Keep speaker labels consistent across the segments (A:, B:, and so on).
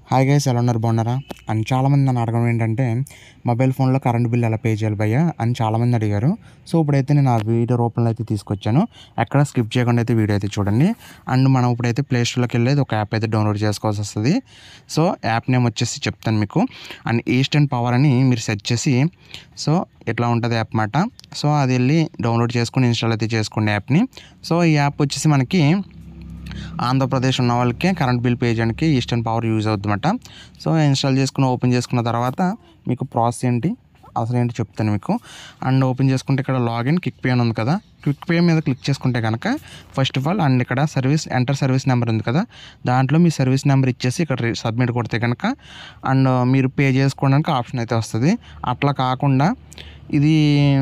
A: hi guys ఎలా ఉన్నారు బాగున్నారా అండ్ చాలామంది నన్ను అడగడం ఏంటంటే మొబైల్ ఫోన్లో కరెంట్ బిల్ ఎలా పే చేయాలి భయ్య అని చాలామంది అడిగారు సో ఇప్పుడైతే నేను ఆ వీడియో రూపంలో అయితే తీసుకొచ్చాను ఎక్కడ స్కిప్ చేయకుండా అయితే వీడియో అయితే చూడండి అండ్ మనం ఇప్పుడైతే ప్లే స్టోర్లోకి వెళ్ళేది ఒక యాప్ అయితే డౌన్లోడ్ చేసుకోవాల్సి వస్తుంది సో యాప్ నేమ్ వచ్చేసి చెప్తాను మీకు అండ్ ఈస్టర్న్ పవర్ అని మీరు సెర్చ్ చేసి సో ఇట్లా ఉంటుంది యాప్ మాట సో అది వెళ్ళి డౌన్లోడ్ చేసుకుని ఇన్స్టాల్ అయితే చేసుకోండి యాప్ని సో ఈ యాప్ వచ్చేసి మనకి ఆంధ్రప్రదేశ్ ఉన్న వాళ్ళకి కరెంట్ బిల్ పే చేయడానికి ఈస్టర్న్ పవర్ యూజ్ అవుతుందన్నమాట సో ఇన్స్టాల్ చేసుకుని ఓపెన్ చేసుకున్న తర్వాత మీకు ప్రాసెస్ ఏంటి అసలు ఏంటి చెప్తాను మీకు అండ్ ఓపెన్ చేసుకుంటే ఇక్కడ లాగిన్ క్విక్ పే అని ఉంది కదా క్విక్ పే మీద క్లిక్ చేసుకుంటే కనుక ఫస్ట్ ఆఫ్ ఆల్ అండ్ ఇక్కడ సర్వీస్ ఎంటర్ సర్వీస్ నెంబర్ ఉంది కదా దాంట్లో మీ సర్వీస్ నెంబర్ ఇచ్చేసి ఇక్కడ సబ్మిట్ కొడితే కనుక అండ్ మీరు పే చేసుకోవడానికి ఆప్షన్ అయితే వస్తుంది అట్లా కాకుండా ఇది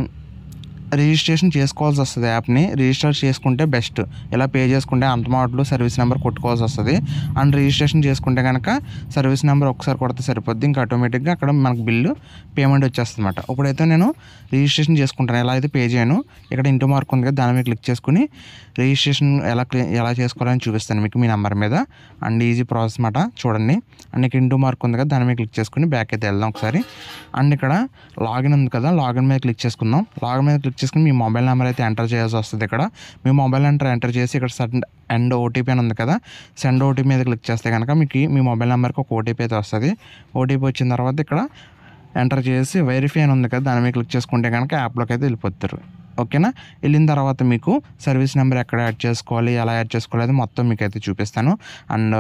A: రిజిస్ట్రేషన్ చేసుకోవాల్సి వస్తుంది యాప్ని రిజిస్టర్ చేసుకుంటే బెస్ట్ ఇలా పే చేసుకుంటే అంత మాటలు సర్వీస్ నెంబర్ కొట్టుకోవాల్సి వస్తుంది అండ్ రిజిస్ట్రేషన్ చేసుకుంటే కనుక సర్వీస్ నెంబర్ ఒకసారి కొడితే సరిపోద్ది ఇంకా ఆటోమేటిక్గా అక్కడ మనకు బిల్లు పేమెంట్ వచ్చేస్తుంది అనమాట ఇప్పుడైతే నేను రిజిస్ట్రేషన్ చేసుకుంటాను ఎలా అయితే పే చేయను ఇక్కడ ఇంటూ మార్క్ ఉంది కదా దాని మీద క్లిక్ చేసుకుని రిజిస్ట్రేషన్ ఎలా క్లి- ఎలా చేసుకోవాలని చూపిస్తాను మీకు మీ నెంబర్ మీద అండ్ ఈజీ ప్రాసెస్ మాట చూడండి అండ్ ఇక్కడ ఇంటూ మార్క్ ఉంది కదా దాని మీద క్లిక్ చేసుకుని బ్యాక్ అయితే వెళ్దాం ఒకసారి అండ్ ఇక్కడ లాగిన్ ఉంది కదా లాగిన్ మీద క్లిక్ చేసుకుందాం లాగిన్ మీద క్లిక్ చేసుకుని మీ మొబైల్ నెంబర్ అయితే ఎంటర్ చేయాల్సి వస్తుంది ఇక్కడ మీ మొబైల్ నెంబర్ ఎంటర్ చేసి ఇక్కడ సెండ్ అండ్ ఓటీపీ అని ఉంది కదా సెండ్ ఓటీపీ మీద క్లిక్ చేస్తే కనుక మీకు మీ మొబైల్ నెంబర్కి ఒక ఓటీపీ అయితే వస్తుంది ఓటీపీ వచ్చిన తర్వాత ఇక్కడ ఎంటర్ చేసి వెరిఫై అని ఉంది కదా దాని మీద క్లిక్ చేసుకుంటే కనుక యాప్లోకి అయితే వెళ్ళిపోతారు ఓకేనా వెళ్ళిన తర్వాత మీకు సర్వీస్ నెంబర్ ఎక్కడ యాడ్ చేసుకోవాలి ఎలా యాడ్ చేసుకోవాలి అది మొత్తం మీకు అయితే చూపిస్తాను అండ్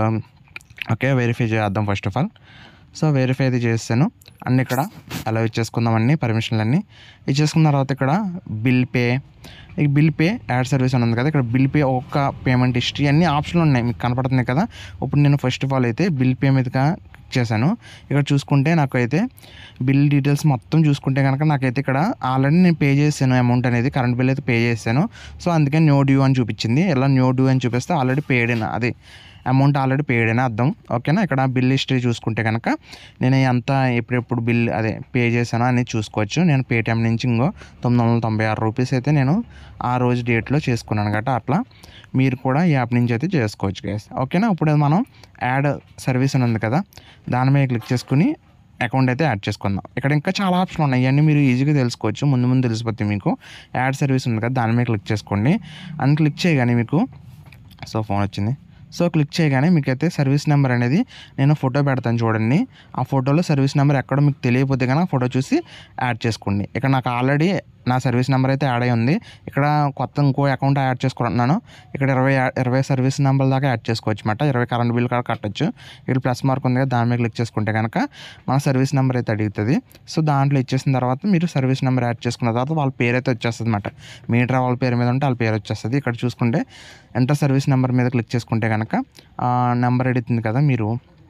A: ఓకే వెరిఫై చేద్దాం first of all so verify అయితే చేస్తాను అండ్ ఇక్కడ అలా ఇచ్చేసుకుందామని పర్మిషన్లన్నీ ఇచ్చేసుకున్న తర్వాత ఇక్కడ బిల్ పే ఈ బిల్ పే యాడ్ సర్వీస్ అని ఉంది కదా ఇక్కడ బిల్ పే ఒక్క పేమెంట్ హిస్టరీ అన్ని ఆప్షన్లు ఉన్నాయి మీకు కనపడుతున్నాయి కదా ఇప్పుడు నేను ఫస్ట్ ఆఫ్ ఆల్ అయితే బిల్ పే మీదగా క్లిక్ చేశాను ఇక్కడ చూసుకుంటే నాకు అయితే బిల్ డీటెయిల్స్ మొత్తం చూసుకుంటే కనుక నాకైతే ఇక్కడ ఆల్రెడీ నేను పే చేశాను అమౌంట్ అనేది కరెంట్ బిల్ అయితే పే చేశాను సో అందుకని న్యూ డ్యూ అని చూపించింది ఇలా న్యూ డ్యూ అని చూపిస్తే ఆల్రెడీ పేడ్ అని అదే అమౌంట్ ఆల్రెడీ పేడ్ అని అర్థం ఓకేనా ఇక్కడ బిల్ హిస్టరీ చూసుకుంటే కనుక నేను ఎంత ఎప్పుడెప్పుడు బిల్ అదే పే చేశానో అనేది చూసుకోవచ్చు నేను పేటిఎం నుంచి ఇంకో తొమ్మిది వందల తొంభై ఆరు రూపీస్ అయితే నేను ఆ రోజు డేట్లో చేసుకున్నాను గట్రా అట్లా మీరు కూడా ఈ యాప్ నుంచి అయితే చేసుకోవచ్చు గైస్ ఓకేనా ఇప్పుడు మనం యాడ్ సర్వీస్ అని ఉంది కదా దాని మీద క్లిక్ చేసుకుని అకౌంట్ అయితే యాడ్ చేసుకుందాం ఇక్కడ ఇంకా చాలా ఆప్షన్లు ఉన్నాయి ఇవన్నీ మీరు ఈజీగా తెలుసుకోవచ్చు ముందు ముందు తెలిసిపోతుంది మీకు యాడ్ సర్వీస్ ఉంది కదా దాని మీద క్లిక్ చేసుకోండి అని క్లిక్ చేయగానే మీకు సో ఫోన్ వచ్చింది సో క్లిక్ చేయగానే మీకు అయితే సర్వీస్ నెంబర్ అనేది నేను ఫోటో పెడతాను చూడండి ఆ ఫోటోలో సర్వీస్ నెంబర్ ఎక్కడో మీకు తెలియకపోతే కనుక ఫోటో చూసి యాడ్ చేసుకోండి ఇక్కడ నాకు ఆల్రెడీ నా సర్వీస్ నెంబర్ అయితే యాడ్ అయి ఉంది ఇక్కడ కొత్త ఇంకో అకౌంట్ యాడ్ చేసుకుంటున్నాను ఇక్కడ ఇరవై ఇరవై సర్వీస్ నెంబర్ దాకా యాడ్ చేసుకోవచ్చు అనమాట ఇరవై కరెంట్ బిల్ కూడా కట్టచ్చు ఇక్కడ ప్లస్ మార్క్ ఉంది కదా దాని మీద క్లిక్ చేసుకుంటే కనుక మన సర్వీస్ నెంబర్ అయితే అడుగుతుంది సో దాంట్లో ఇచ్చేసిన తర్వాత మీరు సర్వీస్ నెంబర్ యాడ్ చేసుకున్న తర్వాత వాళ్ళ పేరు అయితే వచ్చేస్తుంది అనమాట మీటర్ వాళ్ళ పేరు మీద ఉంటే వాళ్ళ పేరు వచ్చేస్తుంది ఇక్కడ చూసుకుంటే ఎంటర్ సర్వీస్ నెంబర్ మీద క్లిక్ చేసుకుంటే కనుక నెంబర్ అడుగుతుంది కదా మీరు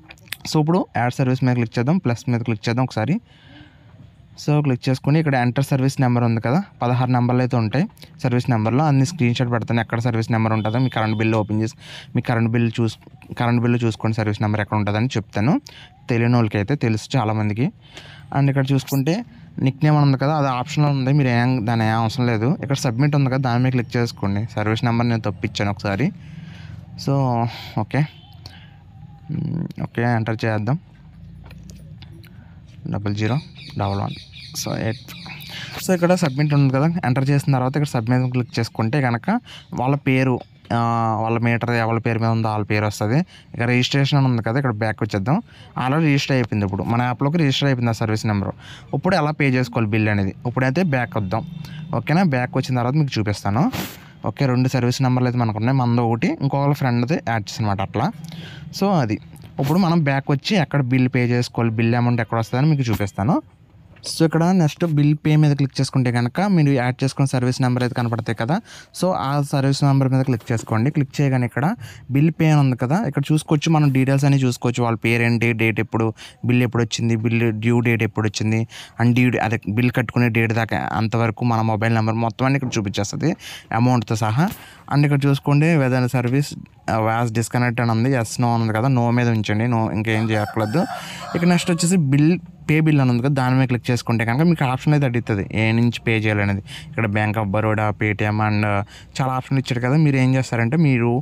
A: సో ఇప్పుడు యాడ్ సర్వీస్ మీద క్లిక్ చేద్దాం ప్లస్ మీద క్లిక్ చేద్దాం ఒకసారి సో క్లిక్ చేసుకుని ఇక్కడ ఎంటర్ సర్వీస్ నెంబర్ ఉంది కదా పదహారు నెంబర్లు అయితే ఉంటాయి సర్వీస్ నెంబర్లో అన్ని స్క్రీన్ షాట్ పెడతాను ఎక్కడ సర్వీస్ నెంబర్ ఉంటుందో మీ కరెంట్ బిల్ ఓపెన్ చేసి మీ కరెంట్ బిల్ చూస్ కరెంట్ బిల్ చూసుకోండి సర్వీస్ నెంబర్ ఎక్కడ ఉంటుందని చెప్తాను తెలియని వాళ్ళకి అయితే తెలుసు చాలామందికి అండ్ ఇక్కడ చూసుకుంటే నిక్ నేమ్ అని ఉంది కదా అది ఆప్షన్లో ఉంది మీరు ఏం దాని ఏం అవసరం లేదు ఇక్కడ సబ్మిట్ ఉంది కదా దాని మీద క్లిక్ చేసుకోండి సర్వీస్ నెంబర్ నేను తప్పించాను ఒకసారి సో ఓకే మ్, ఓకే ఎంటర్ చేద్దాం double zero double one so eight so ఇక్కడ సబ్మిట్ ఉంది కదా ఎంటర్ చేసిన తర్వాత ఇక్కడ సబ్మిట్ క్లిక్ చేసుకుంటే కనుక వాళ్ళ పేరు ఆ, వాళ్ళ మీటర్ ఎవరి పేరు మీద ఉందో వాళ్ళ పేరు వస్తుంది ఇక్కడ రిజిస్ట్రేషన్ అని ఉంది కదా ఇక్కడ బ్యాక్ వచ్చేద్దాం ఆల్రెడీ రిజిస్టర్ అయిపోయింది ఇప్పుడు మన యాప్లోకి రిజిస్టర్ అయిపోయింది ఆ సర్వీస్ నెంబర్ ఇప్పుడు ఎలా పే చేసుకోవాలి బిల్ అనేది ఇప్పుడైతే బ్యాక్ వద్దాం ఓకేనా బ్యాక్ వచ్చిన తర్వాత మీకు చూపిస్తాను ఓకే రెండు సర్వీస్ నెంబర్లు అయితే మనకు ఉన్నాయి మనది ఒకటి ఇంకొకళ్ళ ఫ్రెండ్ది యాడ్ చేసి అనమాట అట్లా సో అది ఇప్పుడు మనం బ్యాక్ వచ్చి ఎక్కడ బిల్ పే చేసుకోవాలి బిల్ అమౌంట్ ఎక్కడ వస్తుందని మీకు చూపిస్తాను సో ఇక్కడ నెక్స్ట్ బిల్ పే మీద క్లిక్ చేసుకుంటే కనుక మీరు యాడ్ చేసుకున్న సర్వీస్ నెంబర్ అయితే కనపడతాయి కదా సో ఆ సర్వీస్ నెంబర్ మీద క్లిక్ చేసుకోండి క్లిక్ చేయగానే ఇక్కడ బిల్ పే అని ఉంది కదా ఇక్కడ చూసుకోవచ్చు మనం డీటెయిల్స్ అన్ని చూసుకోవచ్చు వాళ్ళ పేరేంటి డేట్ ఎప్పుడు బిల్ ఎప్పుడు వచ్చింది బిల్ డ్యూ డేట్ ఎప్పుడు వచ్చింది అండ్ డ్యూ అదే బిల్ కట్టుకునే డేట్ దాకా అంతవరకు మన మొబైల్ నెంబర్ మొత్తం అన్ని ఇక్కడ చూపించేస్తుంది అమౌంట్తో సహా అండ్ ఇక్కడ చూసుకోండి వెదర్ సర్వీస్ వ్యాస్ డిస్కనెక్ట్ అని ఉంది ఎస్ నో అని ఉంది కదా నో మీద ఉంచండి నో ఇంకేం చేయక్కర్లేదు ఇక్కడ నెక్స్ట్ వచ్చేసి బిల్ పే బిల్ అని ఉంది కదా దాని మీద క్లిక్ చేసుకుంటే కనుక మీకు ఆప్షన్ అయితే అడుగుతుంది ఏ నుంచి పే చేయాలనేది ఇక్కడ bank of Baroda Paytm and చాలా ఆప్షన్లు ఇచ్చారు కదా మీరు ఏం చేస్తారంటే మీరు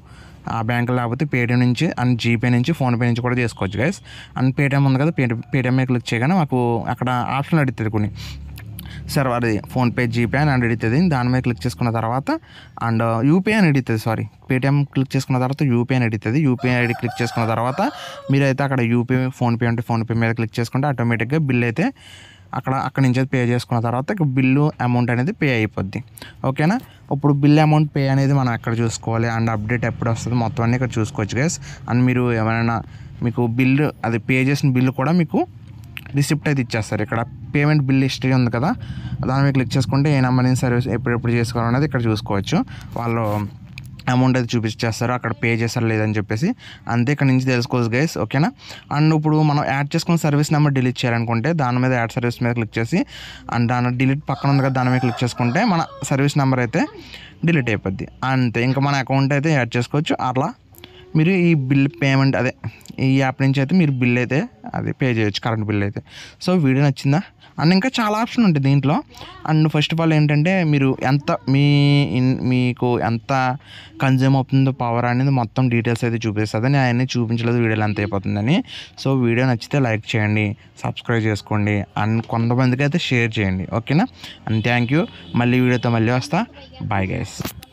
A: ఆ బ్యాంక్ లేకపోతే పేటిఎం నుంచి అండ్ జీపే నుంచి ఫోన్పే నుంచి కూడా చేసుకోవచ్చు గైస్ అండ్ పేటిఎం ఉంది కదా పేటిఎం పేటిఎం మీద క్లిక్ చేయగానే మాకు అక్కడ ఆప్షన్ అడుగుతుంది కొన్ని సర్వర్ అది ఫోన్పే జీపే అని అడుగుతుంది దాని మీద క్లిక్ చేసుకున్న తర్వాత అండ్ యూపీఐ అని అడుగుతుంది సారీ పేటిఎం క్లిక్ చేసుకున్న తర్వాత యూపీఐ అని అడుగుతుంది యూపీఐ ఐడి క్లిక్ చేసుకున్న తర్వాత మీరైతే అక్కడ యూపీఐ ఫోన్పే అంటే ఫోన్పే మీద క్లిక్ చేసుకుంటే ఆటోమేటిక్గా బిల్ అయితే అక్కడ అక్కడ నుంచి పే చేసుకున్న తర్వాత ఇక బిల్లు అమౌంట్ అనేది పే అయిపోద్ది ఓకేనా ఇప్పుడు బిల్ అమౌంట్ పే అనేది మనం ఎక్కడ చూసుకోవాలి అండ్ అప్డేట్ ఎప్పుడు వస్తుంది మొత్తం అన్నీ ఇక్కడ చూసుకోవచ్చు గైస్ అండ్ మీరు ఏమైనా మీకు బిల్లు అది పే చేసిన బిల్లు కూడా మీకు రిసిప్ట్ అయితే ఇచ్చేస్తారు ఇక్కడ పేమెంట్ బిల్ హిస్టరీ ఉంది కదా దాని మీద క్లిక్ చేసుకుంటే ఏ నెంబర్ నుంచి సర్వీస్ ఎప్పుడెప్పుడు చేసుకోవాలనేది ఇక్కడ చూసుకోవచ్చు వాళ్ళు అమౌంట్ అయితే చూపించేస్తారు అక్కడ పే చేస్తారు లేదని చెప్పేసి అంతే ఇక్కడ నుంచి తెలుసుకోవచ్చు గైస్ ఓకేనా అండ్ ఇప్పుడు మనం యాడ్ చేసుకున్న సర్వీస్ నెంబర్ డిలీట్ చేయాలనుకుంటే దాని మీద యాడ్ సర్వీస్ మీద క్లిక్ చేసి అండ్ దాని డిలీట్ పక్కన ఉంది కదా దాని మీద క్లిక్ చేసుకుంటే మన సర్వీస్ నెంబర్ అయితే డిలీట్ అయిపోద్ది అంతే ఇంకా మన అకౌంట్ అయితే యాడ్ చేసుకోవచ్చు అట్లా మీరు ఈ బిల్ పేమెంట్ అదే ఈ యాప్ నుంచి అయితే మీరు బిల్ అయితే అది పే చేయొచ్చు కరెంట్ బిల్ అయితే సో వీడియో నచ్చిందా అండ్ ఇంకా చాలా ఆప్షన్ ఉంటుంది దీంట్లో అండ్ ఫస్ట్ ఆఫ్ ఆల్ ఏంటంటే మీరు ఎంత మీ ఇన్ మీకు ఎంత కన్జ్యూమ్ అవుతుందో పవర్ అనేది మొత్తం డీటెయిల్స్ అయితే చూపిస్తుంది నేను అవన్నీ చూపించలేదు వీడియోలో ఎంత అయిపోతుందని సో వీడియో నచ్చితే లైక్ చేయండి సబ్స్క్రైబ్ చేసుకోండి అండ్ కొంతమందికి అయితే షేర్ చేయండి ఓకేనా అండ్ థ్యాంక్ యూ మళ్ళీ వీడియోతో మళ్ళీ వస్తా బాయ్ గైస్